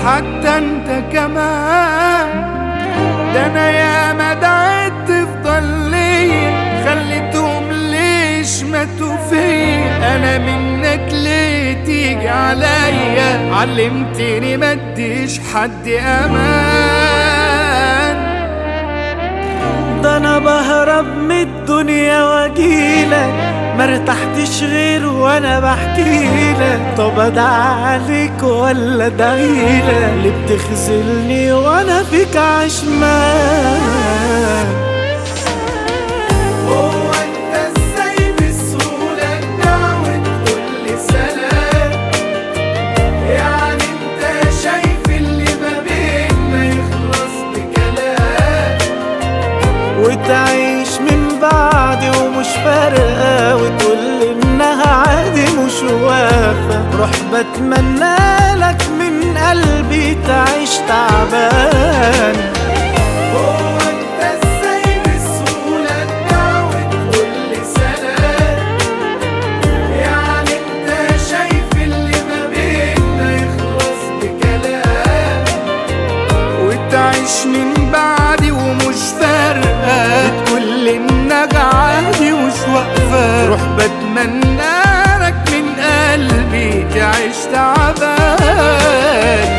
حتى انت كمان ده انا يا ما دعيت تفضل ليا خليتهم ليش ماتوا فيا انا منك ليه تيجي عليا علمتني ما اديش حد امان ده انا بهرب من الدنيا واجيلك مرتحتش غير وانا بحكيلك طب ادعي عليك ولا ادعيلك اللي بتخذلني وانا فيك عشمان هو انت ازاي بسهولة تدعوة كل سلام يعني انت شايف اللي ما بيننا يخلص بكلام وتعيش من بعدي ومش فارقة وتقول انها عادي مش وافة روح بتمنى لك من قلبي تعيش تعبان هو انت ازاي بسهولة تدعوة كل سلام يعني انت شايف اللي ما بيننا يخلص بكلام وتعيش من بعدي ومش فارقة بتقول انك عادي مش واقفة روح بتمنى لك من قلبي تعيش تعبان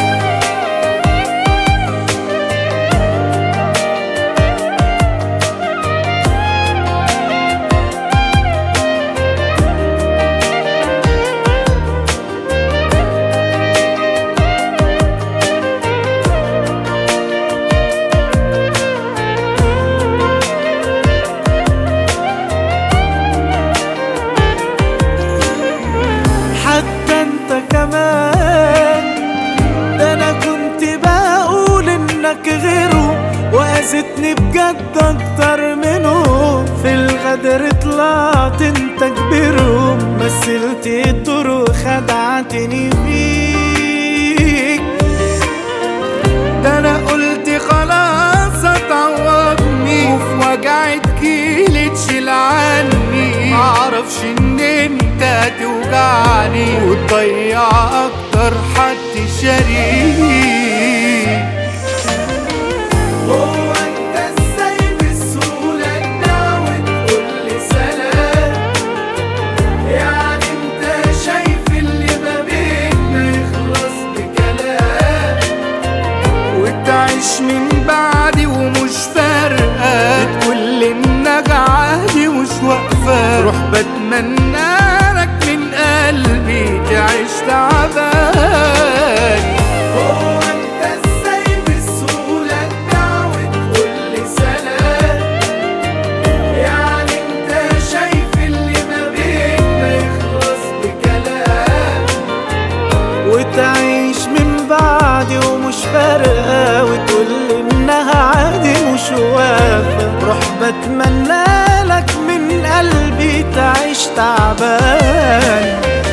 حتى انت كمان ده انا كنت بقول انك غيره واذتني بجد اكتر منه في الغدر طلعت انت كبيره مثلت الدور وخدعتني فيك ده انا قلت خلاص هتعوضني وفي وجع تجيلي تشيل عني معرفش ان انت هتوجعني وتضيع اكتر حد شريك هو انت ازاي بسهولة تداوي كل سلام يعني انت شايف اللي ما بيننا يخلص بكلام وتعيش من بعدي ومش فارقة بتقول انك عادي مش واقفة روح بتمنى لك من قلبي تعيش تعبان هو انت ازاي بسهولة تدعوة كل سلام يعني انت شايف اللي ما بيننا يخلص بكلام وتعيش من بعدي ومش فارقة وتقول انها عادي مش وافة روح بتمنى لك من قلبي تعيش تعبان